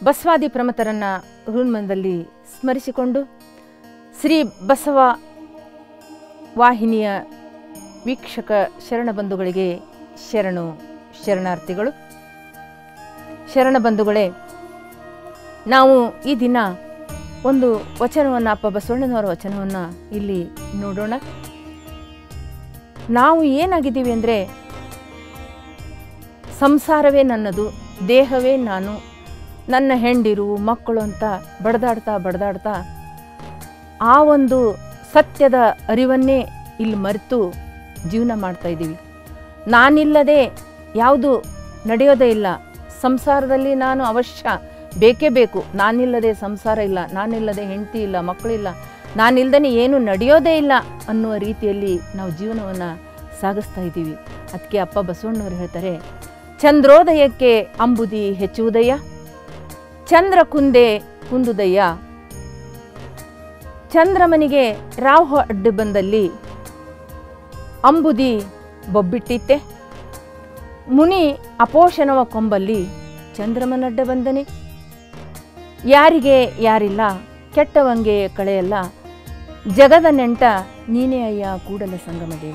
ಬಸವಾದಿ ಪ್ರಮಥರನ್ನು ಹೃನ್ಮನದಲ್ಲಿ ಸ್ಮರಿಸಿಕೊಂಡು ಶ್ರೀ ಬಸವ ವಾಹಿನಿಯ ವೀಕ್ಷಕ ಶರಣ ಬಂಧುಗಳಿಗೆ ಶರಣು ಶರಣಾರ್ಥಿಗಳು ಶರಣ ಬಂಧುಗಳೇ ನಾವು ಈ ದಿನ ಒಂದು ವಚನವನ್ನು ಅಪ್ಪ ಬಸವಣ್ಣನವರ ವಚನವನ್ನು ಇಲ್ಲಿ ನೋಡೋಣ ನಾವು ಏನಾಗಿದ್ದೀವಿ ಅಂದರೆ ಸಂಸಾರವೇ ನನ್ನದು ದೇಹವೇ ನಾನು ನನ್ನ ಹೆಂಡಿರು ಮಕ್ಕಳು ಅಂತ ಬಡ್ದಾಡ್ತಾ ಬಡ್ದಾಡ್ತಾ ಆ ಒಂದು ಸತ್ಯದ ಅರಿವನ್ನೇ ಇಲ್ಲಿ ಮರೆತು ಜೀವನ ಮಾಡ್ತಾ ಇದ್ದೀವಿ ನಾನಿಲ್ಲದೆ ಯಾವುದು ನಡೆಯೋದೇ ಇಲ್ಲ ಸಂಸಾರದಲ್ಲಿ ನಾನು ಅವಶ್ಯ ಬೇಕೇ ಬೇಕು ನಾನಿಲ್ಲದೆ ಸಂಸಾರ ಇಲ್ಲ ನಾನಿಲ್ಲದೆ ಹೆಂಡತಿ ಇಲ್ಲ ಮಕ್ಕಳಿಲ್ಲ ನಾನಿಲ್ಲದೇ ಏನು ನಡೆಯೋದೇ ಇಲ್ಲ ಅನ್ನುವ ರೀತಿಯಲ್ಲಿ ನಾವು ಜೀವನವನ್ನು ಸಾಗಿಸ್ತಾ ಇದ್ದೀವಿ ಅದಕ್ಕೆ ಅಪ್ಪ ಬಸವಣ್ಣವರು ಹೇಳ್ತಾರೆ ಚಂದ್ರೋದಯಕ್ಕೆ ಅಂಬುದಿ ಹೆಚ್ಚುವುದಯ್ಯ ಚಂದ್ರ ಕುಂದೆ ಕುಂದುದಯ್ಯ ಚಂದ್ರಮನಿಗೆ ರಾಹು ಅಡ್ಡು ಬಂದಲ್ಲಿ ಅಂಬುದಿ ಬೊಬ್ಬಿಟ್ಟಿತ್ತೆ ಮುನಿ ಅಪೋಷಣವ ಕೊಂಬಲ್ಲಿ ಚಂದ್ರಮನಡ್ಡ ಬಂದನೆ ಯಾರಿಗೆ ಯಾರಿಲ್ಲ ಕೆಟ್ಟವಂಗೆ ಕಳೆಯಲ್ಲ ಜಗದ ನೆಂಟ ನೀನೇ ಅಯ್ಯ ಕೂಡಲ ಸಂಗಮ ದೇವ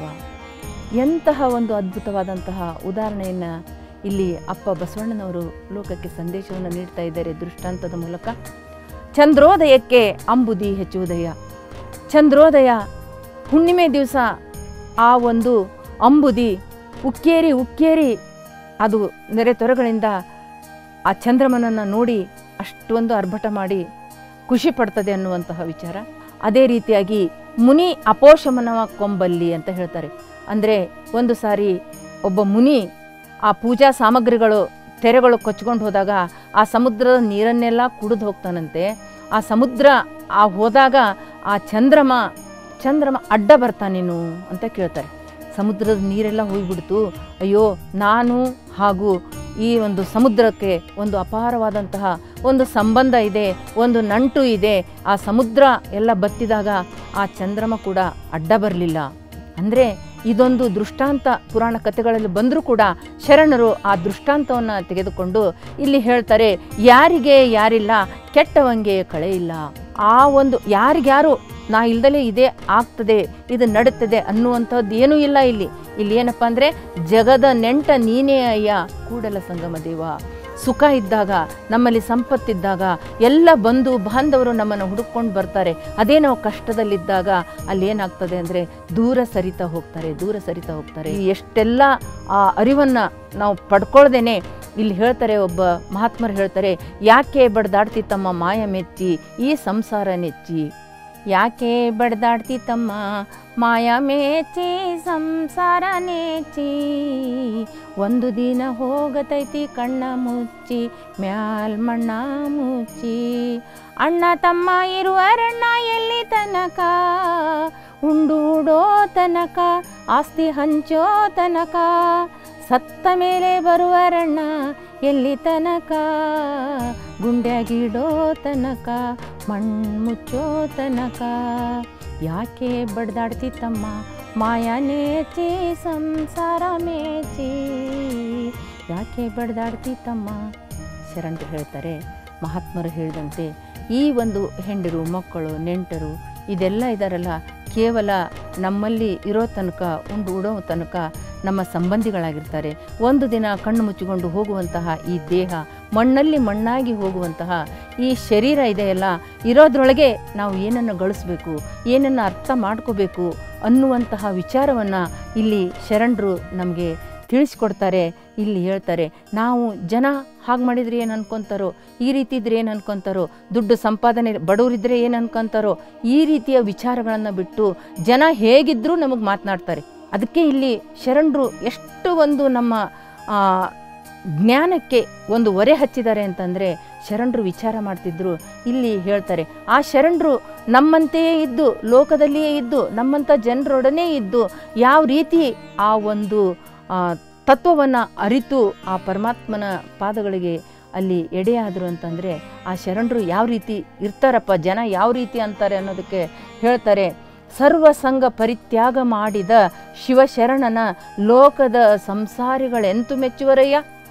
ಎಂತಹ ಒಂದು ಅದ್ಭುತವಾದಂತಹ ಉದಾಹರಣೆಯನ್ನು ಇಲ್ಲಿ ಅಪ್ಪ ಬಸವಣ್ಣನವರು ಲೋಕಕ್ಕೆ ಸಂದೇಶವನ್ನು ನೀಡ್ತಾ ಇದ್ದಾರೆ ದೃಷ್ಟಾಂತದ ಮೂಲಕ ಚಂದ್ರೋದಯಕ್ಕೆ ಅಂಬುದಿ ಹೆಚ್ಚುವುದಯ ಚಂದ್ರೋದಯ ಹುಣ್ಣಿಮೆ ದಿವಸ ಆ ಒಂದು ಅಂಬುದಿ ಉಕ್ಕೇರಿ ಉಕ್ಕೇರಿ ಅದು ನೆರೆತೊರೆಗಳಿಂದ ಆ ಚಂದ್ರಮನನ್ನು ನೋಡಿ ಅಷ್ಟೊಂದು ಅರ್ಭಟ ಮಾಡಿ ಖುಷಿ ಪಡ್ತದೆ ಅನ್ನುವಂತಹ ವಿಚಾರ ಅದೇ ರೀತಿಯಾಗಿ ಮುನಿ ಅಪೋಷಮನವ ಕೊಂಬಲ್ಲಿ ಅಂತ ಹೇಳ್ತಾರೆ ಅಂದರೆ ಒಂದು ಸಾರಿ ಒಬ್ಬ ಮುನಿ ಆ ಪೂಜಾ ಸಾಮಗ್ರಿಗಳು ತೆರೆಗಳು ಕೊಚ್ಕೊಂಡು ಹೋದಾಗ ಆ ಸಮುದ್ರದ ನೀರನ್ನೆಲ್ಲ ಕುಡಿದು ಹೋಗ್ತಾನಂತೆ ಆ ಸಮುದ್ರ ಆ ಹೋದಾಗ ಆ ಚಂದ್ರಮ ಚಂದ್ರಮ ಅಡ್ಡ ಬರ್ತಾನೇನು ಅಂತ ಕೇಳ್ತಾರೆ ಸಮುದ್ರದ ನೀರೆಲ್ಲ ಹೋಗಿಬಿಡ್ತು ಅಯ್ಯೋ ನಾನು ಹಾಗೂ ಈ ಒಂದು ಸಮುದ್ರಕ್ಕೆ ಒಂದು ಅಪಾರವಾದಂತಹ ಒಂದು ಸಂಬಂಧ ಇದೆ ಒಂದು ನಂಟು ಇದೆ ಆ ಸಮುದ್ರ ಎಲ್ಲ ಬತ್ತಿದಾಗ ಆ ಚಂದ್ರಮ ಕೂಡ ಅಡ್ಡ ಬರಲಿಲ್ಲ ಅಂದರೆ ಇದೊಂದು ದೃಷ್ಟಾಂತ ಪುರಾಣ ಕಥೆಗಳಲ್ಲಿ ಬಂದರೂ ಕೂಡ ಶರಣರು ಆ ದೃಷ್ಟಾಂತವನ್ನು ತೆಗೆದುಕೊಂಡು ಇಲ್ಲಿ ಹೇಳ್ತಾರೆ ಯಾರಿಗೆ ಯಾರಿಲ್ಲ ಕೆಟ್ಟವಂಗೆ ಕಳೆ ಇಲ್ಲ ಆ ಒಂದು ಯಾರಿಗ್ಯಾರು ನಾ ಇಲ್ದಲೇ ಇದೇ ಆಗ್ತದೆ ಇದು ನಡುತ್ತದೆ ಅನ್ನುವಂಥದ್ದು ಏನೂ ಇಲ್ಲ ಇಲ್ಲಿ ಇಲ್ಲಿ ಏನಪ್ಪ ಅಂದರೆ ಜಗದ ನೆಂಟ ನೀನೇ ಅಯ್ಯ ಕೂಡಲ ಸಂಗಮ ದೇವ ಸುಖ ಇದ್ದಾಗ ನಮ್ಮಲ್ಲಿ ಸಂಪತ್ತಿದ್ದಾಗ ಎಲ್ಲ ಬಂಧು ಬಾಂಧವರು ನಮ್ಮನ್ನು ಹುಡುಕೊಂಡು ಬರ್ತಾರೆ ಅದೇ ನಾವು ಕಷ್ಟದಲ್ಲಿದ್ದಾಗ ಅಲ್ಲಿ ಏನಾಗ್ತದೆ ಅಂದರೆ ದೂರ ಸರಿತಾ ಹೋಗ್ತಾರೆ ದೂರ ಸರಿತಾ ಹೋಗ್ತಾರೆ ಈ ಎಷ್ಟೆಲ್ಲ ಆ ಅರಿವನ್ನು ನಾವು ಪಡ್ಕೊಳ್ದೇನೆ ಇಲ್ಲಿ ಹೇಳ್ತಾರೆ ಒಬ್ಬ ಮಹಾತ್ಮರು ಹೇಳ್ತಾರೆ ಯಾಕೆ ಬಡ್ದಾಡ್ತಿ ತಮ್ಮ ಮಾಯ ಮೆಚ್ಚಿ ಈ ಸಂಸಾರ ನೆಚ್ಚಿ ಯಾಕೆ ಬಡ್ದಾಡ್ತಿ ತಮ್ಮ ಮಾಯ ಮೇಚಿ ಸಂಸಾರ ನೆಚ್ಚಿ ಒಂದು ದಿನ ಹೋಗತೈತಿ ಕಣ್ಣ ಮುಚ್ಚಿ ಮ್ಯಾಲ್ ಮಣ್ಣ ಮುಚ್ಚಿ ಅಣ್ಣ ತಮ್ಮ ಇರುವರಣ್ಣ ಎಲ್ಲಿ ತನಕ ಉಂಡು ಉಡೋ ತನಕ ಆಸ್ತಿ ಹಂಚೋ ತನಕ ಸತ್ತ ಮೇಲೆ ಬರುವರಣ್ಣ ಎಲ್ಲಿ ತನಕ ಗುಂಡ್ಯಾಗಿಡೋ ತನಕ ಮಣ್ಣು ಮುಚ್ಚೋ ತನಕ ಯಾಕೆ ಬಡ್ದಾಡ್ತಿ ತಮ್ಮ ಮಾಯ ನೇಚಿ ಸಂಸಾರ ಮೇಚಿ ಯಾಕೆ ಬಡ್ದಾಡ್ತಿ ತಮ್ಮ ಶರಣರು ಹೇಳ್ತಾರೆ ಮಹಾತ್ಮರು ಹೇಳಿದಂತೆ ಈ ಒಂದು ಹೆಂಡರು ಮಕ್ಕಳು ನೆಂಟರು ಇದೆಲ್ಲ ಇದಾರಲ್ಲ ಕೇವಲ ನಮ್ಮಲ್ಲಿ ಇರೋ ತನಕ ಉಂಡು ಉಡೋ ತನಕ ನಮ್ಮ ಸಂಬಂಧಿಗಳಾಗಿರ್ತಾರೆ ಒಂದು ದಿನ ಕಣ್ಣು ಮುಚ್ಚಿಕೊಂಡು ಹೋಗುವಂತಹ ಈ ದೇಹ ಮಣ್ಣಲ್ಲಿ ಮಣ್ಣಾಗಿ ಹೋಗುವಂತಹ ಈ ಶರೀರ ಇದೆಯಲ್ಲ ಇರೋದ್ರೊಳಗೆ ನಾವು ಏನನ್ನು ಗಳಿಸ್ಬೇಕು ಏನನ್ನು ಅರ್ಥ ಮಾಡ್ಕೋಬೇಕು ಅನ್ನುವಂತಹ ವಿಚಾರವನ್ನು ಇಲ್ಲಿ ಶರಣರು ನಮಗೆ ತಿಳಿಸ್ಕೊಡ್ತಾರೆ ಇಲ್ಲಿ ಹೇಳ್ತಾರೆ ನಾವು ಜನ ಹಾಗೆ ಮಾಡಿದ್ರೆ ಏನು ಅನ್ಕೊತಾರೋ ಈ ರೀತಿ ಇದ್ರೆ ಏನು ಅನ್ಕೊತಾರೋ ದುಡ್ಡು ಸಂಪಾದನೆ ಬಡವರಿದ್ರೆ ಏನು ಅನ್ಕೊತಾರೋ ಈ ರೀತಿಯ ವಿಚಾರಗಳನ್ನು ಬಿಟ್ಟು ಜನ ಹೇಗಿದ್ದರೂ ನಮಗೆ ಮಾತನಾಡ್ತಾರೆ ಅದಕ್ಕೆ ಇಲ್ಲಿ ಶರಣರು ಎಷ್ಟು ಒಂದು ನಮ್ಮ ಆ, ಜ್ಞಾನಕ್ಕೆ ಒಂದು ಒರೆ ಹಚ್ಚಿದ್ದಾರೆ ಅಂತಂದರೆ ಶರಣರು ವಿಚಾರ ಮಾಡ್ತಿದ್ರು ಇಲ್ಲಿ ಹೇಳ್ತಾರೆ ಆ ಶರಣರು ನಮ್ಮಂತೆಯೇ ಇದ್ದು ಲೋಕದಲ್ಲಿಯೇ ಇದ್ದು ನಮ್ಮಂಥ ಜನರೊಡನೆ ಇದ್ದು ಯಾವ ರೀತಿ ಆ ಒಂದು ತತ್ವವನ್ನು ಅರಿತು ಆ ಪರಮಾತ್ಮನ ಪಾದಗಳಿಗೆ ಅಲ್ಲಿ ಎಡೆಯಾದರು ಅಂತಂದರೆ ಆ ಶರಣರು ಯಾವ ರೀತಿ ಇರ್ತಾರಪ್ಪ ಜನ ಯಾವ ರೀತಿ ಅಂತಾರೆ ಅನ್ನೋದಕ್ಕೆ ಹೇಳ್ತಾರೆ ಸರ್ವ ಸಂಘ ಪರಿತ್ಯಾಗ ಮಾಡಿದ ಶಿವಶರಣನ ಲೋಕದ ಸಂಸಾರಿಗಳೆಂತು ಮೆಚ್ಚುವರಯ್ಯ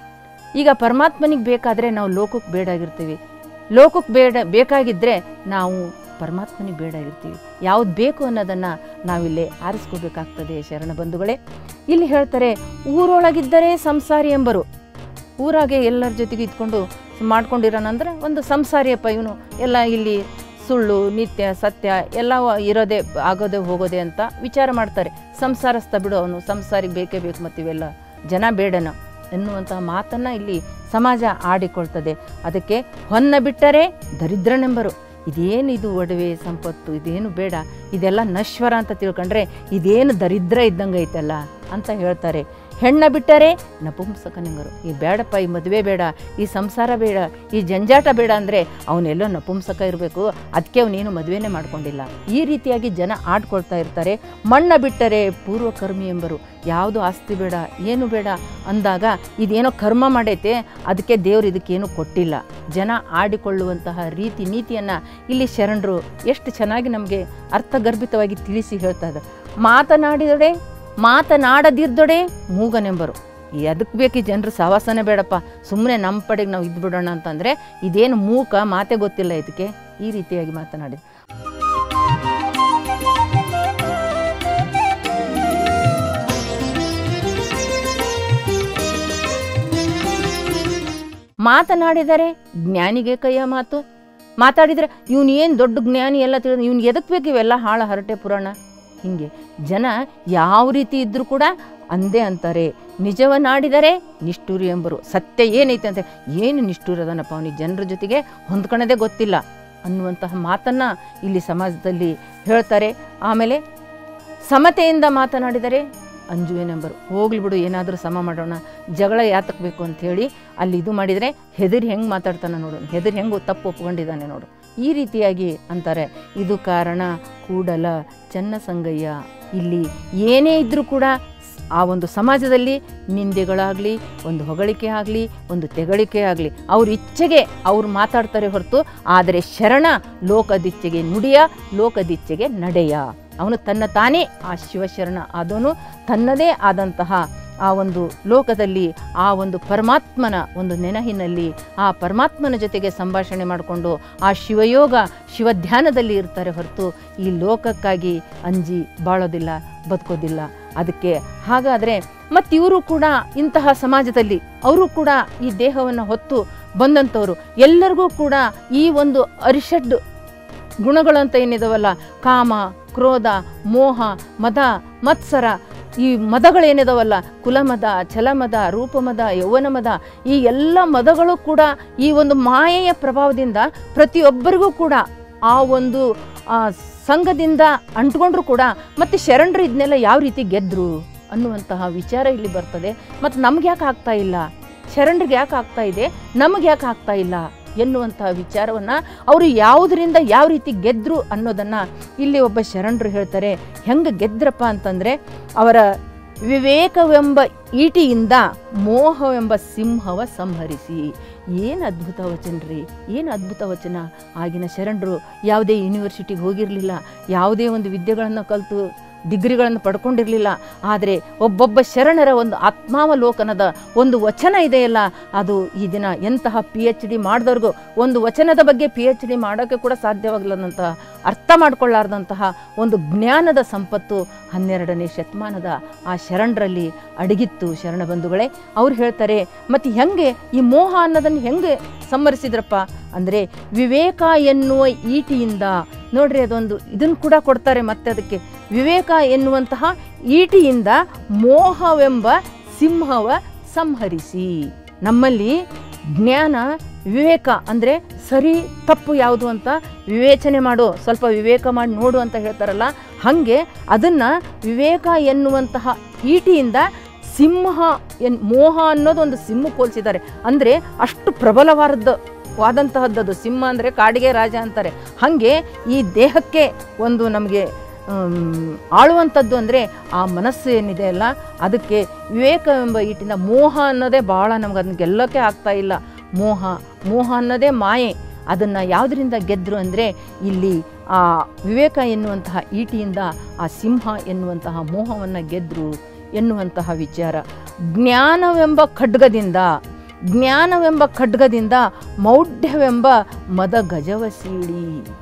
ಈಗ ಪರಮಾತ್ಮನಿಗೆ ಬೇಕಾದರೆ ನಾವು ಲೋಕಕ್ಕೆ ಬೇಡಾಗಿರ್ತೀವಿ ಲೋಕಕ್ಕೆ ಬೇಡ ಬೇಕಾಗಿದ್ದರೆ ನಾವು ಪರಮಾತ್ಮನಿಗೆ ಬೇಡಾಗಿರ್ತೀವಿ ಯಾವ್ದು ಬೇಕು ಅನ್ನೋದನ್ನು ನಾವಿಲ್ಲಿ ಆರಿಸ್ಕೋಬೇಕಾಗ್ತದೆ ಶರಣ ಬಂಧುಗಳೇ ಇಲ್ಲಿ ಹೇಳ್ತಾರೆ ಊರೊಳಗಿದ್ದರೆ ಸಂಸಾರಿ ಎಂಬರು ಊರಾಗೆ ಎಲ್ಲರ ಜೊತೆಗೆ ಇದ್ಕೊಂಡು ಮಾಡ್ಕೊಂಡಿರೋಣಂದ್ರೆ ಒಂದು ಸಂಸಾರಿಯಪ್ಪ ಇವನು ಎಲ್ಲ ಇಲ್ಲಿ ಸುಳ್ಳು ನಿತ್ಯ ಸತ್ಯ ಎಲ್ಲ ಇರೋದೇ ಆಗೋದೇ ಹೋಗೋದೇ ಅಂತ ವಿಚಾರ ಮಾಡ್ತಾರೆ ಸಂಸಾರಸ್ಥ ಬಿಡು ಅವನು ಸಂಸಾರಿಗೆ ಬೇಕೇ ಬೇಕು ಮತ್ತು ಇವೆಲ್ಲ ಜನ ಬೇಡನ ಎನ್ನುವಂತಹ ಮಾತನ್ನು ಇಲ್ಲಿ ಸಮಾಜ ಆಡಿಕೊಳ್ತದೆ ಅದಕ್ಕೆ ಹೊನ್ನ ಬಿಟ್ಟರೆ ದರಿದ್ರನೆಂಬರು ಇದೇನು ಇದು ಒಡವೆ ಸಂಪತ್ತು ಇದೇನು ಬೇಡ ಇದೆಲ್ಲ ನಶ್ವರ ಅಂತ ತಿಳ್ಕೊಂಡ್ರೆ ಇದೇನು ದರಿದ್ರ ಇದ್ದಂಗೆ ಐತಲ್ಲ ಅಂತ ಹೇಳ್ತಾರೆ ಹೆಣ್ಣ ಬಿಟ್ಟರೆ ನಪುಂಸಕನೆಂಗರು ಈ ಬೇಡಪ್ಪ ಈ ಮದುವೆ ಬೇಡ ಈ ಸಂಸಾರ ಬೇಡ ಈ ಜಂಜಾಟ ಬೇಡ ಅಂದರೆ ಅವನೆಲ್ಲೋ ನಪುಂಸಕ ಇರಬೇಕು ಅದಕ್ಕೆ ಅವನೇನು ಮದುವೆನೇ ಮಾಡ್ಕೊಂಡಿಲ್ಲ ಈ ರೀತಿಯಾಗಿ ಜನ ಆಡ್ಕೊಳ್ತಾ ಇರ್ತಾರೆ ಮಣ್ಣ ಬಿಟ್ಟರೆ ಪೂರ್ವಕರ್ಮಿ ಎಂಬರು ಯಾವುದು ಆಸ್ತಿ ಬೇಡ ಏನು ಬೇಡ ಅಂದಾಗ ಇದೇನೋ ಕರ್ಮ ಮಾಡೈತೆ ಅದಕ್ಕೆ ದೇವ್ರು ಇದಕ್ಕೇನು ಕೊಟ್ಟಿಲ್ಲ ಜನ ಆಡಿಕೊಳ್ಳುವಂತಹ ರೀತಿ ನೀತಿಯನ್ನು ಇಲ್ಲಿ ಶರಣರು ಎಷ್ಟು ಚೆನ್ನಾಗಿ ನಮಗೆ ಅರ್ಥಗರ್ಭಿತವಾಗಿ ತಿಳಿಸಿ ಹೇಳ್ತಾ ಇದ್ದಾರೆ ಮಾತನಾಡಿದಡೆ ಮಾತನಾಡದಿರ್ದೊಡೆ ಮೂಗನೆಂಬರು ಎದಕ್ಕೆ ಬೇಕು ಈ ಜನರು ಸಹವಾಸನೇ ಬೇಡಪ್ಪ ಸುಮ್ಮನೆ ನಮ್ಮ ಪಡೆಗೆ ನಾವು ಇದ್ಬಿಡೋಣ ಅಂತಂದರೆ ಇದೇನು ಮೂಕ ಮಾತೆ ಗೊತ್ತಿಲ್ಲ ಇದಕ್ಕೆ ಈ ರೀತಿಯಾಗಿ ಮಾತನಾಡಿದ ಮಾತನಾಡಿದರೆ ಜ್ಞಾನಿಗೆ ಕೈಯ ಮಾತು ಮಾತಾಡಿದರೆ ಇವನು ಏನು ದೊಡ್ಡ ಜ್ಞಾನಿ ಎಲ್ಲ ತಿಳಿದ ಇವ್ನು ಎದಕ್ಕೆ ಬೇಕು ಇವೆಲ್ಲ ಹಾಳ ಹರಟೆ ಪುರಾಣ ಹೀಗೆ ಜನ ಯಾವ ರೀತಿ ಇದ್ದರೂ ಕೂಡ ಅಂದೇ ಅಂತಾರೆ ನಿಜವನ್ನಾಡಿದರೆ ನಿಷ್ಠೂರಿ ಎಂಬರು ಸತ್ಯ ಏನೈತೆ ಅಂತ ಏನು ನಿಷ್ಠೂರ ಅದನಪ್ಪ ಅವನಿಗೆ ಜನರ ಜೊತೆಗೆ ಹೊಂದ್ಕೊಳ್ಳೋದೇ ಗೊತ್ತಿಲ್ಲ ಅನ್ನುವಂತಹ ಮಾತನ್ನು ಇಲ್ಲಿ ಸಮಾಜದಲ್ಲಿ ಹೇಳ್ತಾರೆ ಆಮೇಲೆ ಸಮತೆಯಿಂದ ಮಾತನಾಡಿದರೆ ಅಂಜುವೆನೆಂಬರು ಹೋಗ್ಲಿ ಬಿಡು ಏನಾದರೂ ಸಮ ಮಾಡೋಣ ಜಗಳ ಯಾತಕ್ಕೆ ಬೇಕು ಅಂಥೇಳಿ ಅಲ್ಲಿ ಇದು ಮಾಡಿದರೆ ಹೆದರಿ ಹೆಂಗೆ ಮಾತಾಡ್ತಾನೆ ನೋಡು ಹೆದರಿ ಹೆಂಗೆ ತಪ್ಪು ಒಪ್ಕೊಂಡಿದ್ದಾನೆ ನೋಡು ಈ ರೀತಿಯಾಗಿ ಅಂತಾರೆ ಇದು ಕಾರಣ ಕೂಡಲ ಚನ್ನಸಂಗಯ್ಯ ಇಲ್ಲಿ ಏನೇ ಇದ್ದರೂ ಕೂಡ ಆ ಒಂದು ಸಮಾಜದಲ್ಲಿ ನಿಂದೆಗಳಾಗಲಿ ಒಂದು ಹೊಗಳಿಕೆ ಆಗಲಿ ಒಂದು ತೆಗಳಿಕೆ ಆಗಲಿ ಅವ್ರ ಇಚ್ಛೆಗೆ ಅವ್ರು ಮಾತಾಡ್ತಾರೆ ಹೊರತು ಆದರೆ ಶರಣ ಲೋಕದಿಚ್ಛೆಗೆ ನುಡಿಯ ಲೋಕದಿಚ್ಛೆಗೆ ನಡೆಯ ಅವನು ತನ್ನ ತಾನೇ ಆ ಶಿವಶರಣ ಆದವನು ತನ್ನದೇ ಆದಂತಹ ಆ ಒಂದು ಲೋಕದಲ್ಲಿ ಆ ಒಂದು ಪರಮಾತ್ಮನ ಒಂದು ನೆನಹಿನಲ್ಲಿ ಆ ಪರಮಾತ್ಮನ ಜೊತೆಗೆ ಸಂಭಾಷಣೆ ಮಾಡಿಕೊಂಡು ಆ ಶಿವಯೋಗ ಶಿವಧ್ಯಾನದಲ್ಲಿ ಇರ್ತಾರೆ ಹೊರತು ಈ ಲೋಕಕ್ಕಾಗಿ ಅಂಜಿ ಬಾಳೋದಿಲ್ಲ ಬದುಕೋದಿಲ್ಲ ಅದಕ್ಕೆ ಹಾಗಾದರೆ ಮತ್ತು ಇವರು ಕೂಡ ಇಂತಹ ಸಮಾಜದಲ್ಲಿ ಅವರು ಕೂಡ ಈ ದೇಹವನ್ನು ಹೊತ್ತು ಬಂದಂಥವರು ಎಲ್ಲರಿಗೂ ಕೂಡ ಈ ಒಂದು ಅರಿಷಡ್ ಗುಣಗಳು ಅಂತ ಏನಿದಾವಲ್ಲ ಕಾಮ ಕ್ರೋಧ ಮೋಹ ಮದ ಮತ್ಸರ ಈ ಮದಗಳೇನಿದಾವಲ್ಲ ಕುಲಮದ ಛಲಮದ ರೂಪಮದ ಯೌವನ ಮದ ಈ ಎಲ್ಲ ಮದಗಳು ಕೂಡ ಈ ಒಂದು ಮಾಯೆಯ ಪ್ರಭಾವದಿಂದ ಪ್ರತಿಯೊಬ್ಬರಿಗೂ ಕೂಡ ಆ ಒಂದು ಆ, ಸಂಘದಿಂದ ಅಂಟ್ಕೊಂಡ್ರು ಕೂಡ ಮತ್ತು ಶರಣರು ಇದನ್ನೆಲ್ಲ ಯಾವ ರೀತಿ ಗೆದ್ರು ಅನ್ನುವಂತಹ ವಿಚಾರ ಇಲ್ಲಿ ಬರ್ತದೆ ಮತ್ತು ನಮ್ಗೆ ಯಾಕೆ ಆಗ್ತಾ ಇಲ್ಲ ಶರಣರಿಗೆ ಯಾಕೆ ಆಗ್ತಾ ಇದೆ ನಮಗೆ ಯಾಕೆ ಆಗ್ತಾ ಇಲ್ಲ ಎನ್ನುವಂತಹ ವಿಚಾರವನ್ನು ಅವರು ಯಾವುದರಿಂದ ಯಾವ ರೀತಿ ಗೆದ್ರು ಅನ್ನೋದನ್ನು ಇಲ್ಲಿ ಒಬ್ಬ ಶರಣರು ಹೇಳ್ತಾರೆ ಹೆಂಗೆ ಗೆದ್ರಪ್ಪ ಅಂತಂದರೆ ಅವರ ವಿವೇಕವೆಂಬ ಈಟಿಯಿಂದ ಮೋಹವೆಂಬ ಸಿಂಹವ ಸಂಹರಿಸಿ ಏನು ಅದ್ಭುತ ವಚನ ರೀ ಏನು ಅದ್ಭುತ ವಚನ ಆಗಿನ ಶರಣರು ಯಾವುದೇ ಯೂನಿವರ್ಸಿಟಿಗೆ ಹೋಗಿರಲಿಲ್ಲ ಯಾವುದೇ ಒಂದು ವಿದ್ಯೆಗಳನ್ನು ಕಲಿತು ಡಿಗ್ರಿಗಳನ್ನು ಪಡ್ಕೊಂಡಿರಲಿಲ್ಲ ಆದರೆ ಒಬ್ಬೊಬ್ಬ ಶರಣರ ಒಂದು ಆತ್ಮಾವಲೋಕನದ ಒಂದು ವಚನ ಇದೆಯಲ್ಲ ಅದು ಈ ದಿನ ಎಂತಹ ಪಿ ಎಚ್ ಡಿ ಮಾಡಿದವ್ರಿಗೂ ಒಂದು ವಚನದ ಬಗ್ಗೆ ಪಿ ಎಚ್ ಡಿ ಮಾಡೋಕ್ಕೆ ಕೂಡ ಸಾಧ್ಯವಾಗಲದಂತಹ ಅರ್ಥ ಮಾಡ್ಕೊಳ್ಳಾರ್ದಂತಹ ಒಂದು ಜ್ಞಾನದ ಸಂಪತ್ತು ಹನ್ನೆರಡನೇ ಶತಮಾನದ ಆ ಶರಣರಲ್ಲಿ ಅಡಗಿತ್ತು ಶರಣ ಬಂಧುಗಳೇ ಅವ್ರು ಹೇಳ್ತಾರೆ ಮತ್ತು ಹೆಂಗೆ ಈ ಮೋಹ ಅನ್ನೋದನ್ನು ಹೆಂಗೆ ಸಂಹರಿಸಿದ್ರಪ್ಪ ಅಂದರೆ ವಿವೇಕ ಎನ್ನುವ ಈಟಿಯಿಂದ ನೋಡ್ರಿ ಅದೊಂದು ಇದನ್ನು ಕೂಡ ಕೊಡ್ತಾರೆ ಮತ್ತೆ ಅದಕ್ಕೆ ವಿವೇಕ ಎನ್ನುವಂತಹ ಈಟಿಯಿಂದ ಮೋಹವೆಂಬ ಸಿಂಹವ ಸಂಹರಿಸಿ ನಮ್ಮಲ್ಲಿ ಜ್ಞಾನ ವಿವೇಕ ಅಂದರೆ ಸರಿ ತಪ್ಪು ಯಾವುದು ಅಂತ ವಿವೇಚನೆ ಮಾಡು ಸ್ವಲ್ಪ ವಿವೇಕ ಮಾಡಿ ನೋಡು ಅಂತ ಹೇಳ್ತಾರಲ್ಲ ಹಾಗೆ ಅದನ್ನು ವಿವೇಕ ಎನ್ನುವಂತಹ ಈಟಿಯಿಂದ ಸಿಂಹ ಎನ್ ಮೋಹ ಅನ್ನೋದು ಒಂದು ಸಿಂಹಕ್ಕೆ ಹೋಲಿಸಿದ್ದಾರೆ ಅಂದರೆ ಅಷ್ಟು ಪ್ರಬಲವಾದದ್ದು ವಾದಂತಹದ್ದದು ಸಿಂಹ ಅಂದರೆ ಕಾಡಿಗೆ ರಾಜ ಅಂತಾರೆ ಹಾಗೆ ಈ ದೇಹಕ್ಕೆ ಒಂದು ನಮಗೆ ಆಳುವಂಥದ್ದು ಅಂದರೆ ಆ ಮನಸ್ಸು ಏನಿದೆ ಅಲ್ಲ ಅದಕ್ಕೆ ವಿವೇಕವೆಂಬ ಈಟಿನ ಮೋಹ ಅನ್ನೋದೇ ಭಾಳ ನಮ್ಗೆ ಅದನ್ನ ಗೆಲ್ಲೋಕ್ಕೆ ಆಗ್ತಾ ಇಲ್ಲ ಮೋಹ ಮೋಹ ಅನ್ನೋದೇ ಮಾಯೆ ಅದನ್ನು ಯಾವುದರಿಂದ ಗೆದ್ದರು ಅಂದರೆ ಇಲ್ಲಿ ಆ ವಿವೇಕ ಎನ್ನುವಂತಹ ಈಟಿಯಿಂದ ಆ ಸಿಂಹ ಎನ್ನುವಂತಹ ಮೋಹವನ್ನು ಗೆದ್ದರು ಎನ್ನುವಂತಹ ವಿಚಾರ ಜ್ಞಾನವೆಂಬ ಖಡ್ಗದಿಂದ ಜ್ಞಾನವೆಂಬ ಖಡ್ಗದಿಂದ ಮೌಢ್ಯವೆಂಬ ಮದ ಗಜವ ಸೀಳಿ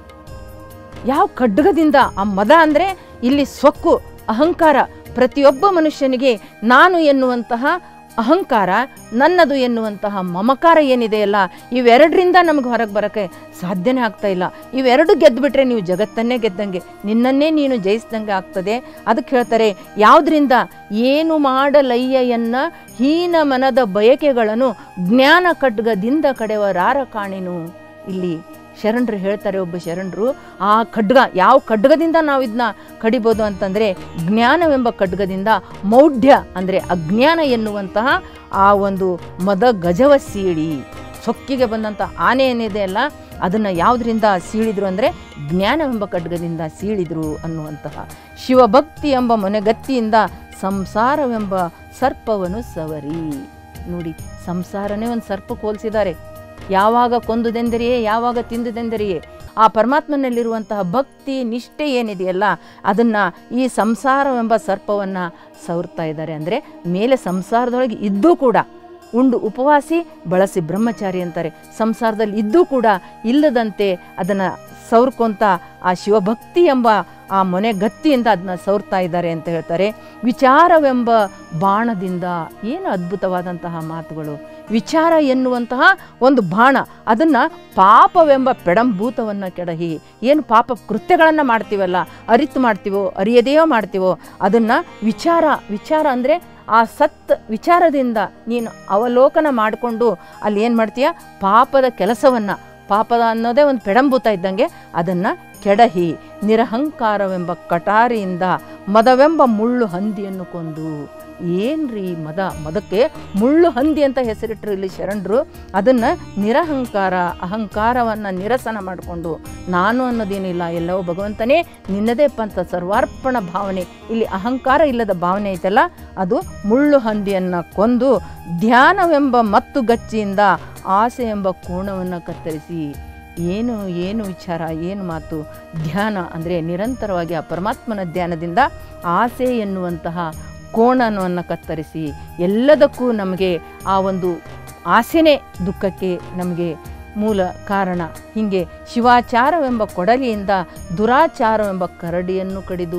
ಯಾವ ಖಡ್ಗದಿಂದ ಆ ಮದ ಅಂದರೆ ಇಲ್ಲಿ ಸೊಕ್ಕು ಅಹಂಕಾರ ಪ್ರತಿಯೊಬ್ಬ ಮನುಷ್ಯನಿಗೆ ನಾನು ಎನ್ನುವಂತಹ ಅಹಂಕಾರ ನನ್ನದು ಎನ್ನುವಂತಹ ಮಮಕಾರ ಏನಿದೆಯಲ್ಲ ಇವೆರಡರಿಂದ ನಮಗೆ ಹೊರಗೆ ಬರೋಕ್ಕೆ ಸಾಧ್ಯನೇ ಆಗ್ತಾ ಇಲ್ಲ ಇವೆರಡು ಗೆದ್ದುಬಿಟ್ರೆ ನೀವು ಜಗತ್ತನ್ನೇ ಗೆದ್ದಂಗೆ ನಿನ್ನನ್ನೇ ನೀನು ಜಯಿಸ್ದಂಗೆ ಆಗ್ತದೆ ಅದಕ್ಕೆ ಹೇಳ್ತಾರೆ ಯಾವುದರಿಂದ ಏನು ಮಾಡಲಯ್ಯೆಯನ್ನ ಹೀನ ಮನದ ಬಯಕೆಗಳನ್ನು ಜ್ಞಾನ ಖಡ್ಗದಿಂದ ಕಡೆವರಾರ ಕಾಣಿನು ಇಲ್ಲಿ ಶರಣರು ಹೇಳ್ತಾರೆ ಒಬ್ಬ ಶರಣರು ಆ ಖಡ್ಗ ಯಾವ ಖಡ್ಗದಿಂದ ನಾವು ಇದನ್ನ ಕಡಿಬೋದು ಅಂತಂದರೆ ಜ್ಞಾನವೆಂಬ ಖಡ್ಗದಿಂದ ಮೌಢ್ಯ ಅಂದರೆ ಅಜ್ಞಾನ ಎನ್ನುವಂತಹ ಆ ಒಂದು ಮದ ಗಜವ ಸೀಳಿ ಸೊಕ್ಕಿಗೆ ಬಂದಂಥ ಆನೆ ಏನಿದೆ ಅಲ್ಲ ಅದನ್ನು ಯಾವುದರಿಂದ ಸೀಳಿದ್ರು ಅಂದರೆ ಜ್ಞಾನವೆಂಬ ಖಡ್ಗದಿಂದ ಸೀಳಿದ್ರು ಅನ್ನುವಂತಹ ಶಿವಭಕ್ತಿ ಎಂಬ ಮೊನೆಗತ್ತಿಯಿಂದ ಸಂಸಾರವೆಂಬ ಸರ್ಪವನ್ನು ಸವರಿ ನೋಡಿ ಸಂಸಾರನೇ ಒಂದು ಸರ್ಪ ಹೋಲಿಸಿದ್ದಾರೆ ಯಾವಾಗ ಕೊಂದುದೆಂದರಿಯೇ ಯಾವಾಗ ತಿಂದುದೆಂದರಿಯೇ ಆ ಪರಮಾತ್ಮನಲ್ಲಿರುವಂತಹ ಭಕ್ತಿ ನಿಷ್ಠೆ ಏನಿದೆಯಲ್ಲ ಅದನ್ನು ಈ ಸಂಸಾರವೆಂಬ ಸರ್ಪವನ್ನು ಸವರ್ತಾ ಇದ್ದಾರೆ ಅಂದರೆ ಮೇಲೆ ಸಂಸಾರದೊಳಗೆ ಇದ್ದೂ ಕೂಡ ಉಂಡು ಉಪವಾಸಿ ಬಳಸಿ ಬ್ರಹ್ಮಚಾರಿ ಅಂತಾರೆ ಸಂಸಾರದಲ್ಲಿ ಇದ್ದೂ ಕೂಡ ಇಲ್ಲದಂತೆ ಅದನ್ನು ಸವರ್ಕೊಂತ ಆ ಶಿವಭಕ್ತಿ ಎಂಬ ಆ ಮೊನೆ ಗತ್ತಿಯಿಂದ ಅದನ್ನ ಸವರ್ತಾ ಇದ್ದಾರೆ ಅಂತ ಹೇಳ್ತಾರೆ ವಿಚಾರವೆಂಬ ಬಾಣದಿಂದ ಏನು ಅದ್ಭುತವಾದಂತಹ ಮಾತುಗಳು ವಿಚಾರ ಎನ್ನುವಂತಹ ಒಂದು ಬಾಣ ಅದನ್ನು ಪಾಪವೆಂಬ ಪೆಡಂಭೂತವನ್ನು ಕೆಡಹಿ ಏನು ಪಾಪ ಕೃತ್ಯಗಳನ್ನು ಮಾಡ್ತೀವಲ್ಲ ಅರಿತು ಮಾಡ್ತೀವೋ ಅರಿಯದೆಯೋ ಮಾಡ್ತೀವೋ ಅದನ್ನು ವಿಚಾರ ವಿಚಾರ ಅಂದರೆ ಆ ಸತ್ ವಿಚಾರದಿಂದ ನೀನು ಅವಲೋಕನ ಮಾಡಿಕೊಂಡು ಅಲ್ಲಿ ಏನು ಮಾಡ್ತೀಯ ಪಾಪದ ಕೆಲಸವನ್ನು ಪಾಪದ ಅನ್ನೋದೇ ಒಂದು ಪೆಡಂಭೂತ ಇದ್ದಂಗೆ ಅದನ್ನು ಕೆಡಹಿ ನಿರಹಂಕಾರವೆಂಬ ಕಟಾರಿಯಿಂದ ಮದವೆಂಬ ಮುಳ್ಳು ಹಂದಿಯನ್ನು ಕೊಂದು ಏನ್ರಿ ಮದ ಮದಕ್ಕೆ ಮುಳ್ಳು ಹಂದಿ ಅಂತ ಹೆಸರಿಟ್ಟರು ಇಲ್ಲಿ ಶರಣರು ಅದನ್ನು ನಿರಹಂಕಾರ ಅಹಂಕಾರವನ್ನು ನಿರಸನ ಮಾಡಿಕೊಂಡು ನಾನು ಅನ್ನೋದೇನಿಲ್ಲ ಎಲ್ಲವೂ ಭಗವಂತನೇ ನಿನ್ನದೇ ಪಂಥ ಸರ್ವಾರ್ಪಣ ಭಾವನೆ ಇಲ್ಲಿ ಅಹಂಕಾರ ಇಲ್ಲದ ಭಾವನೆ ಐತಲ್ಲ ಅದು ಮುಳ್ಳು ಹಂದಿಯನ್ನು ಕೊಂದು ಧ್ಯಾನವೆಂಬ ಮತ್ತು ಗಚ್ಚಿಯಿಂದ ಆಸೆ ಎಂಬ ಕೋಣವನ್ನು ಕತ್ತರಿಸಿ ಏನು ಏನು ವಿಚಾರ ಏನು ಮಾತು ಧ್ಯಾನ ಅಂದರೆ ನಿರಂತರವಾಗಿ ಆ ಪರಮಾತ್ಮನ ಧ್ಯಾನದಿಂದ ಆಸೆ ಎನ್ನುವಂತಹ ಕೋಣನವನ್ನು ಕತ್ತರಿಸಿ ಎಲ್ಲದಕ್ಕೂ ನಮಗೆ ಆ ಒಂದು ಆಸೆನೇ ದುಃಖಕ್ಕೆ ನಮಗೆ ಮೂಲ ಕಾರಣ ಹೀಗೆ ಶಿವಾಚಾರವೆಂಬ ಕೊಡಲಿಯಿಂದ ದುರಾಚಾರವೆಂಬ ಕರಡಿಯನ್ನು ಕಡಿದು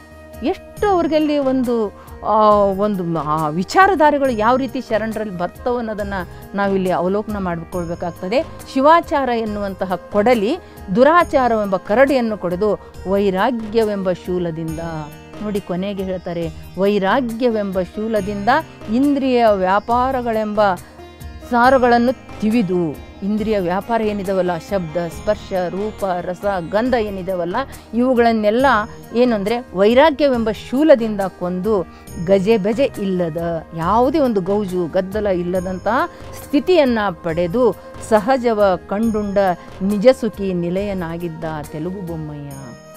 ಎಷ್ಟು ಅವ್ರಿಗಲ್ಲಿ ಒಂದು ಆ, ಒಂದು ಮ- ಆ ವಿಚಾರಧಾರೆಗಳು ಯಾವ ರೀತಿ ಶರಣರಲ್ಲಿ ಬರ್ತವೆ ಅನ್ನೋದನ್ನು ನಾವಿಲ್ಲಿ ಅವಲೋಕನ ಮಾಡಿಕೊಳ್ಬೇಕಾಗ್ತದೆ ಶಿವಾಚಾರ ಎನ್ನುವಂತಹ ಕೊಡಲಿ ದುರಾಚಾರವೆಂಬ ಕರಡಿಯನ್ನು ಕೊಡೆದು ವೈರಾಗ್ಯವೆಂಬ ಶೂಲದಿಂದ ನೋಡಿ ಕೊನೆಗೆ ಹೇಳ್ತಾರೆ ವೈರಾಗ್ಯವೆಂಬ ಶೂಲದಿಂದ ಇಂದ್ರಿಯ ವ್ಯಾಪಾರಗಳೆಂಬ ಸಾರುಗಳನ್ನು ತಿವಿದು ಇಂದ್ರಿಯ ವ್ಯಾಪಾರ ಏನಿದಾವಲ್ಲ ಶಬ್ದ ಸ್ಪರ್ಶ ರೂಪ ರಸ ಗಂಧ ಏನಿದಾವಲ್ಲ ಇವುಗಳನ್ನೆಲ್ಲ ಏನು ಅಂದರೆ ವೈರಾಗ್ಯವೆಂಬ ಶೂಲದಿಂದ ಕೊಂದು ಗಜೆ ಬೆಜೆ ಇಲ್ಲದ ಯಾವುದೇ ಒಂದು ಗೌಜು ಗದ್ದಲ ಇಲ್ಲದಂತಹ ಸ್ಥಿತಿಯನ್ನು ಪಡೆದು ಸಹಜವ ಕಂಡುಂಡ ನಿಜಸುಖಿ ನಿಲಯನಾಗಿದ್ದ ತೆಲುಗು ಬೊಮ್ಮಯ್ಯ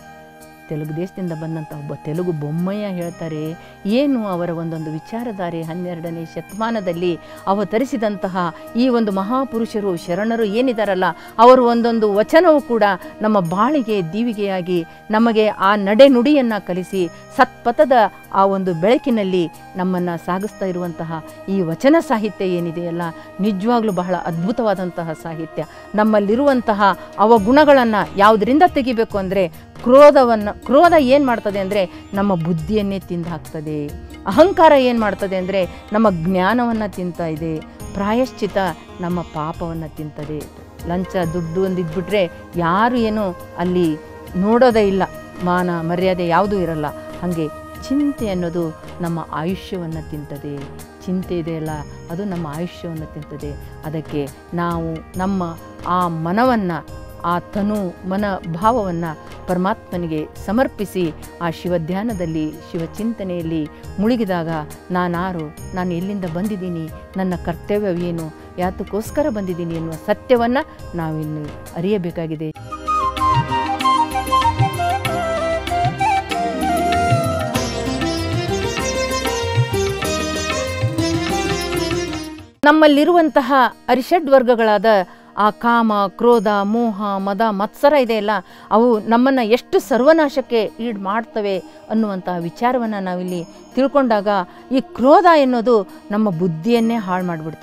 ತೆಲುಗು ದೇಶದಿಂದ ಬಂದಂಥ ಒಬ್ಬ ತೆಲುಗು ಬೊಮ್ಮಯ್ಯ ಹೇಳ್ತಾರೆ ಏನು ಅವರ ಒಂದೊಂದು ವಿಚಾರಧಾರೆ ಹನ್ನೆರಡನೇ ಶತಮಾನದಲ್ಲಿ ಅವತರಿಸಿದಂತಹ ಈ ಒಂದು ಮಹಾಪುರುಷರು ಶರಣರು ಏನಿದಾರಲ್ಲ ಅವರು ಒಂದೊಂದು ವಚನವೂ ಕೂಡ ನಮ್ಮ ಬಾಳಿಗೆ ದೀವಿಗೆಯಾಗಿ ನಮಗೆ ಆ ನಡೆ ನುಡಿಯನ್ನು ಕಲಿಸಿ ಸತ್ಪಥದ ಆ ಒಂದು ಬೆಳಕಿನಲ್ಲಿ ನಮ್ಮನ್ನು ಸಾಗಿಸ್ತಾ ಇರುವಂತಹ ಈ ವಚನ ಸಾಹಿತ್ಯ ಏನಿದೆಯಲ್ಲ ನಿಜವಾಗ್ಲೂ ಬಹಳ ಅದ್ಭುತವಾದಂತಹ ಸಾಹಿತ್ಯ ನಮ್ಮಲ್ಲಿರುವಂತಹ ಅವಗುಣಗಳನ್ನು ಯಾವುದರಿಂದ ತೆಗಿಬೇಕು ಅಂದರೆ ಕ್ರೋಧವನ್ನು ಕ್ರೋಧ ಏನು ಮಾಡ್ತದೆ ಅಂದರೆ ನಮ್ಮ ಬುದ್ಧಿಯನ್ನೇ ತಿಂದು ಹಾಕ್ತದೆ ಅಹಂಕಾರ ಏನು ಮಾಡ್ತದೆ ಅಂದರೆ ನಮ್ಮ ಜ್ಞಾನವನ್ನು ತಿಂತಾ ಇದೆ ಪ್ರಾಯಶ್ಚಿತ ನಮ್ಮ ಪಾಪವನ್ನು ತಿಂತದೆ ಲಂಚ ದುಡ್ಡು ಒಂದು ಇದ್ಬಿಟ್ರೆ ಯಾರು ಏನು ಅಲ್ಲಿ ನೋಡೋದೇ ಇಲ್ಲ ಮಾನ ಮರ್ಯಾದೆ ಯಾವುದೂ ಇರಲ್ಲ ಹಾಗೆ ಚಿಂತೆ ಅನ್ನೋದು ನಮ್ಮ ಆಯುಷ್ಯವನ್ನು ತಿಂತದೆ ಚಿಂತೆ ಇದೆಯಲ್ಲ ಅದು ನಮ್ಮ ಆಯುಷ್ಯವನ್ನು ತಿಂತದೆ ಅದಕ್ಕೆ ನಾವು ನಮ್ಮ ಆ ಮನವನ್ನು ಆ ತನು ಮನ ಭಾವವನ್ನು ಪರಮಾತ್ಮನಿಗೆ ಸಮರ್ಪಿಸಿ ಆ ಶಿವಧ್ಯಾನದಲ್ಲಿ ಶಿವಚಿಂತನೆಯಲ್ಲಿ ಮುಳುಗಿದಾಗ ನಾನಾರು ನಾನು ಎಲ್ಲಿಂದ ಬಂದಿದ್ದೀನಿ ನನ್ನ ಕರ್ತವ್ಯವೇನು ಯಾತಕ್ಕೋಸ್ಕರ ಬಂದಿದ್ದೀನಿ ಎನ್ನುವ ಸತ್ಯವನ್ನು ನಾವಿನ್ನು ಅರಿಯಬೇಕಾಗಿದೆ ನಮ್ಮಲ್ಲಿರುವಂತಹ ಅರಿಷಡ್ ವರ್ಗಗಳಾದ ಆ ಕಾಮ ಕ್ರೋಧ ಮೋಹ ಮದ ಮತ್ಸರ ಇದೆಯಲ್ಲ ಅವು ನಮ್ಮನ್ನು ಎಷ್ಟು ಸರ್ವನಾಶಕ್ಕೆ ಈಡು ಮಾಡ್ತವೆ ಅನ್ನುವಂತಹ ವಿಚಾರವನ್ನು ನಾವಿಲ್ಲಿ ತಿಳ್ಕೊಂಡಾಗ ಈ ಕ್ರೋಧ ಎನ್ನುವುದು ನಮ್ಮ ಬುದ್ಧಿಯನ್ನೇ ಹಾಳು ಮಾಡಿಬಿಡ್ತದೆ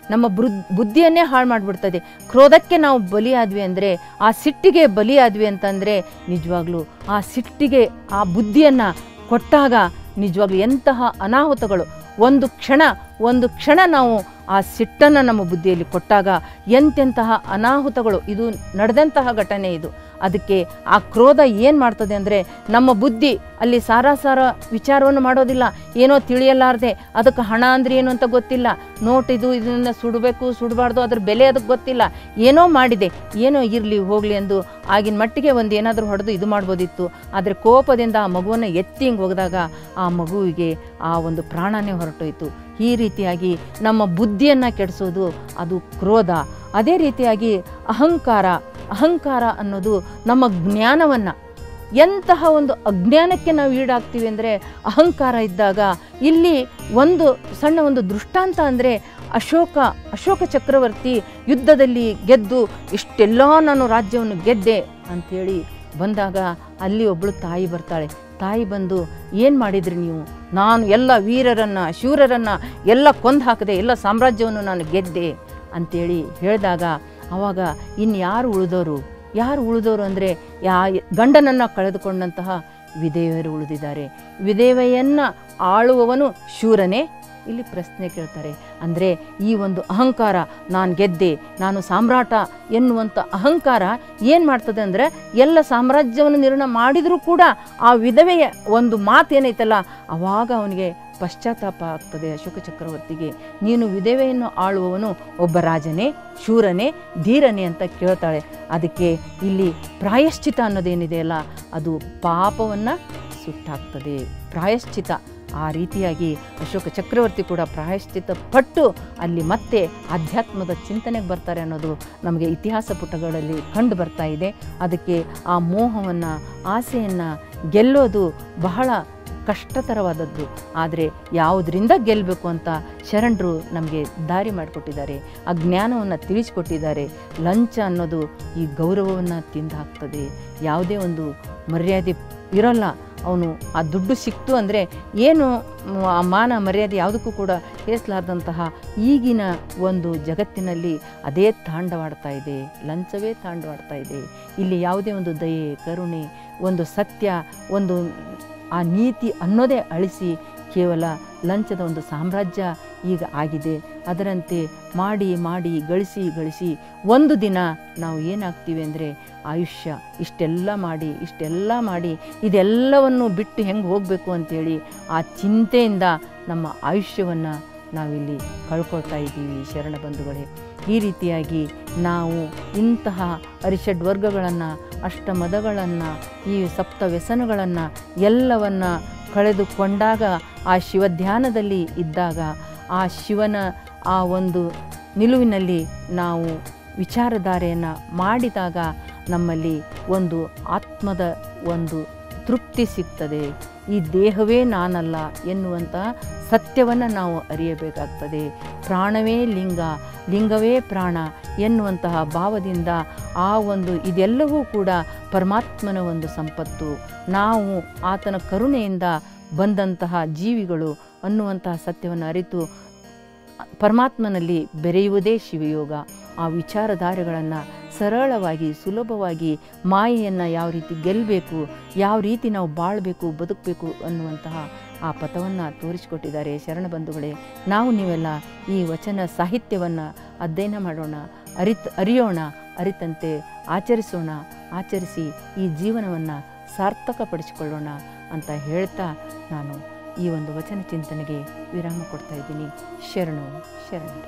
ನಮ್ಮ ಬೃದ್ ಬುದ್ಧಿಯನ್ನೇ ಹಾಳು ಮಾಡಿಬಿಡ್ತದೆ ಕ್ರೋಧಕ್ಕೆ ನಾವು ಬಲಿಯಾದ್ವಿ ಅಂದರೆ ಆ ಸಿಟ್ಟಿಗೆ ಬಲಿಯಾದ್ವಿ ಅಂತಂದರೆ ನಿಜವಾಗ್ಲೂ ಆ ಸಿಟ್ಟಿಗೆ ಆ ಬುದ್ಧಿಯನ್ನು ಕೊಟ್ಟಾಗ ನಿಜವಾಗ್ಲೂ ಎಂತಹ ಅನಾಹುತಗಳು ಒಂದು ಕ್ಷಣ ಒಂದು ಕ್ಷಣ ನಾವು ಆ ಸಿಟ್ಟನ್ನು ನಮ್ಮ ಬುದ್ಧಿಯಲ್ಲಿ ಕೊಟ್ಟಾಗ ಎಂತೆಂತಹ ಅನಾಹುತಗಳು ಇದು ನಡೆದಂತಹ ಘಟನೆ ಇದು ಅದಕ್ಕೆ ಆ ಕ್ರೋಧ ಏನು ಮಾಡ್ತದೆ ಅಂದರೆ ನಮ್ಮ ಬುದ್ಧಿ ಅಲ್ಲಿ ಸಾರಾಸಾರ ವಿಚಾರವನ್ನು ಮಾಡೋದಿಲ್ಲ ಏನೋ ತಿಳಿಯಲಾರದೆ ಅದಕ್ಕೆ ಹಣ ಅಂದರೆ ಏನು ಅಂತ ಗೊತ್ತಿಲ್ಲ ನೋಟ್ ಇದು ಇದನ್ನು ಸುಡಬೇಕು ಸುಡಬಾರ್ದು ಅದ್ರ ಬೆಲೆ ಅದಕ್ಕೆ ಗೊತ್ತಿಲ್ಲ ಏನೋ ಮಾಡಿದೆ ಏನೋ ಇರಲಿ ಹೋಗಲಿ ಎಂದು ಆಗಿನ ಮಟ್ಟಿಗೆ ಒಂದು ಏನಾದರೂ ಹೊಡೆದು ಇದು ಮಾಡ್ಬೋದಿತ್ತು ಆದರೆ ಕೋಪದಿಂದ ಆ ಮಗುವನ್ನು ಎತ್ತಿ ಹಿಂಗೆ ಒಗೆದಾಗ ಆ ಮಗುವಿಗೆ ಆ ಒಂದು ಪ್ರಾಣನೇ ಹೊರಟೋಯ್ತು ಈ ರೀತಿಯಾಗಿ ನಮ್ಮ ಬುದ್ಧಿಯನ್ನು ಕೆಡಿಸೋದು ಅದು ಕ್ರೋಧ ಅದೇ ರೀತಿಯಾಗಿ ಅಹಂಕಾರ ಅಹಂಕಾರ ಅನ್ನೋದು ನಮ್ಮ ಜ್ಞಾನವನ್ನು ಎಂತಹ ಒಂದು ಅಜ್ಞಾನಕ್ಕೆ ನಾವು ಈಡಾಗ್ತೀವಿ ಅಂದರೆ ಅಹಂಕಾರ ಇದ್ದಾಗ ಇಲ್ಲಿ ಒಂದು ಸಣ್ಣ ಒಂದು ದೃಷ್ಟಾಂತ ಅಂದರೆ ಅಶೋಕ ಅಶೋಕ ಚಕ್ರವರ್ತಿ ಯುದ್ಧದಲ್ಲಿ ಗೆದ್ದು ಇಷ್ಟೆಲ್ಲ ನಾನು ರಾಜ್ಯವನ್ನು ಗೆದ್ದೆ ಅಂಥೇಳಿ ಬಂದಾಗ ಅಲ್ಲಿ ಒಬ್ಬಳು ತಾಯಿ ಬರ್ತಾಳೆ ತಾಯಿ ಬಂದು ಏನು ಮಾಡಿದ್ರಿ ನೀವು ನಾನು ಎಲ್ಲ ವೀರರನ್ನು ಶೂರರನ್ನು ಎಲ್ಲ ಕೊಂದು ಹಾಕಿದೆ ಎಲ್ಲ ಸಾಮ್ರಾಜ್ಯವನ್ನು ನಾನು ಗೆದ್ದೆ ಅಂಥೇಳಿ ಹೇಳಿದಾಗ ಆವಾಗ ಇನ್ಯಾರು ಉಳಿದವರು ಯಾರು ಉಳಿದವರು ಅಂದರೆ ಯಾ ಗಂಡನನ್ನು ಕಳೆದುಕೊಂಡಂತಹ ವಿಧೇಯರು ಉಳಿದಿದ್ದಾರೆ ವಿಧೇವೆಯನ್ನು ಆಳುವವನು ಶೂರನೇ ಇಲ್ಲಿ ಪ್ರಶ್ನೆ ಕೇಳ್ತಾರೆ ಅಂದರೆ ಈ ಒಂದು ಅಹಂಕಾರ ನಾನು ಗೆದ್ದೆ ನಾನು ಸಾಮ್ರಾಟ ಎನ್ನುವಂಥ ಅಹಂಕಾರ ಏನು ಮಾಡ್ತದೆ ಅಂದರೆ ಎಲ್ಲ ಸಾಮ್ರಾಜ್ಯವನ್ನು ನಿರ್ಣಯ ಮಾಡಿದರೂ ಕೂಡ ಆ ವಿಧವೆಯ ಒಂದು ಮಾತೇನೈತಲ್ಲ ಆವಾಗ ಅವನಿಗೆ ಪಶ್ಚಾತ್ತಾಪ ಆಗ್ತದೆ ಅಶೋಕ ಚಕ್ರವರ್ತಿಗೆ ನೀನು ವಿಧವೆಯನ್ನು ಆಳುವವನು ಒಬ್ಬ ರಾಜನೇ ಶೂರನೇ ಧೀರನೇ ಅಂತ ಕೇಳ್ತಾಳೆ ಅದಕ್ಕೆ ಇಲ್ಲಿ ಪ್ರಾಯಶ್ಚಿತ ಅನ್ನೋದೇನಿದೆಯಲ್ಲ ಅದು ಪಾಪವನ್ನು ಸುಟ್ಟಾಕ್ತದೆ ಪ್ರಾಯಶ್ಚಿತ ಆ ರೀತಿಯಾಗಿ ಅಶೋಕ ಚಕ್ರವರ್ತಿ ಕೂಡ ಪ್ರಾಯಶ್ಚಿತ ಪಟ್ಟು ಅಲ್ಲಿ ಮತ್ತೆ ಆಧ್ಯಾತ್ಮದ ಚಿಂತನೆಗೆ ಬರ್ತಾರೆ ಅನ್ನೋದು ನಮಗೆ ಇತಿಹಾಸ ಪುಟಗಳಲ್ಲಿ ಕಂಡು ಬರ್ತಾ ಇದೆ ಅದಕ್ಕೆ ಆ ಮೋಹವನ್ನು ಆಸೆಯನ್ನು ಗೆಲ್ಲೋದು ಬಹಳ ಕಷ್ಟತರವಾದದ್ದು ಆದರೆ ಯಾವುದರಿಂದ ಗೆಲ್ಲಬೇಕು ಅಂತ ಶರಣರು ನಮಗೆ ದಾರಿ ಮಾಡಿಕೊಟ್ಟಿದ್ದಾರೆ ಆ ಜ್ಞಾನವನ್ನು ತಿಳಿಸಿಕೊಟ್ಟಿದ್ದಾರೆ ಲಂಚ ಅನ್ನೋದು ಈ ಗೌರವವನ್ನು ತಿಂದು ಹಾಕ್ತದೆ ಯಾವುದೇ ಒಂದು ಮರ್ಯಾದೆ ಇರೋಲ್ಲ ಅವನು ಆ ದುಡ್ಡು ಸಿಕ್ತು ಅಂದರೆ ಏನು ಮ್, ಆ ಮಾನ ಮರ್ಯಾದೆ ಯಾವುದಕ್ಕೂ ಕೂಡ ಹೇಸಲಾರ್ದಂತಹ ಈಗಿನ ಒಂದು ಜಗತ್ತಿನಲ್ಲಿ ಅದೇ ತಾಂಡವಾಡ್ತಾ ಇದೆ ಲಂಚವೇ ತಾಂಡವಾಡ್ತಾ ಇದೆ ಇಲ್ಲಿ ಯಾವುದೇ ಒಂದು ದಯೆ ಕರುಣೆ ಒಂದು ಸತ್ಯ ಒಂದು ಆ ನೀತಿ ಅನ್ನೋದೇ ಅಳಿಸಿ ಕೇವಲ ಲಂಚದ ಒಂದು ಸಾಮ್ರಾಜ್ಯ ಈಗ ಆಗಿದೆ ಅದರಂತೆ ಮಾಡಿ ಮಾಡಿ ಗಳಿಸಿ ಗಳಿಸಿ ಒಂದು ದಿನ ನಾವು ಏನಾಗ್ತೀವಿ ಅಂದರೆ ಆಯುಷ್ಯ ಇಷ್ಟೆಲ್ಲ ಮಾಡಿ ಇಷ್ಟೆಲ್ಲ ಮಾಡಿ ಇದೆಲ್ಲವನ್ನು ಬಿಟ್ಟು ಹೆಂಗೆ ಹೋಗಬೇಕು ಅಂತೇಳಿ ಆ ಚಿಂತೆಯಿಂದ ನಮ್ಮ ಆಯುಷ್ಯವನ್ನು ನಾವಿಲ್ಲಿ ಕಳ್ಕೊಳ್ತಾ ಇದ್ದೀವಿ ಶರಣ ಬಂಧುಗಳೇ ಈ ರೀತಿಯಾಗಿ ನಾವು ಇಂತಹ ಅರಿಷಡ್ ವರ್ಗಗಳನ್ನು ಅಷ್ಟಮದಗಳನ್ನು ಈ ಸಪ್ತ ವ್ಯಸನಗಳನ್ನು ಎಲ್ಲವನ್ನ ಕಳೆದುಕೊಂಡಾಗ ಆ ಶಿವಧ್ಯಾನದಲ್ಲಿ ಇದ್ದಾಗ ಆ ಶಿವನ ಆ ಒಂದು ನಿಲುವಿನಲ್ಲಿ ನಾವು ವಿಚಾರಧಾರೆಯನ್ನು ಮಾಡಿದಾಗ ನಮ್ಮಲ್ಲಿ ಒಂದು ಆತ್ಮದ ಒಂದು ತೃಪ್ತಿ ಸಿಗ್ತದೆ ಈ ದೇಹವೇ ನಾನಲ್ಲ ಎನ್ನುವಂತಹ ಸತ್ಯವನ್ನು ನಾವು ಅರಿಯಬೇಕಾಗ್ತದೆ ಪ್ರಾಣವೇ ಲಿಂಗ ಲಿಂಗವೇ ಪ್ರಾಣ ಎನ್ನುವಂತಹ ಭಾವದಿಂದ ಆ ಒಂದು ಇದೆಲ್ಲವೂ ಕೂಡ ಪರಮಾತ್ಮನ ಒಂದು ಸಂಪತ್ತು ನಾವು ಆತನ ಕರುಣೆಯಿಂದ ಬಂದಂತಹ ಜೀವಿಗಳು ಅನ್ನುವಂತಹ ಸತ್ಯವನ್ನು ಅರಿತು ಪರಮಾತ್ಮನಲ್ಲಿ ಬೆರೆಯುವುದೇ ಶಿವಯೋಗ ಆ ವಿಚಾರಧಾರೆಗಳನ್ನು ಸರಳವಾಗಿ ಸುಲಭವಾಗಿ ಮಾಯೆಯನ್ನು ಯಾವ ರೀತಿ ಗೆಲ್ಲಬೇಕು ಯಾವ ರೀತಿ ನಾವು ಬಾಳಬೇಕು ಬದುಕಬೇಕು ಅನ್ನುವಂತಹ ಆ ಪಥವನ್ನು ತೋರಿಸಿಕೊಟ್ಟಿದ್ದಾರೆ ಶರಣ ಬಂಧುಗಳೇ ನಾವು ನೀವೆಲ್ಲ ಈ ವಚನ ಸಾಹಿತ್ಯವನ್ನು ಅಧ್ಯಯನ ಮಾಡೋಣ ಅರಿತ್ ಅರಿಯೋಣ ಅರಿತಂತೆ ಆಚರಿಸೋಣ ಆಚರಿಸಿ ಈ ಜೀವನವನ್ನು ಸಾರ್ಥಕಪಡಿಸಿಕೊಳ್ಳೋಣ ಅಂತ ಹೇಳ್ತಾ ನಾನು ಈ ಒಂದು ವಚನ ಚಿಂತನೆಗೆ ವಿರಾಮ ಕೊಡ್ತಾ ಇದ್ದೀನಿ ಶರಣು ಶರಣು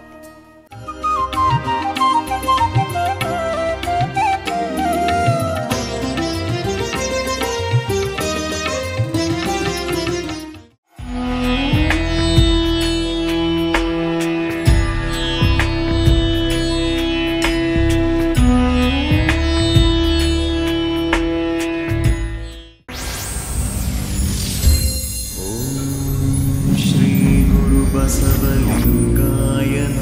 श्रीगुरुबसवलिङ्गाय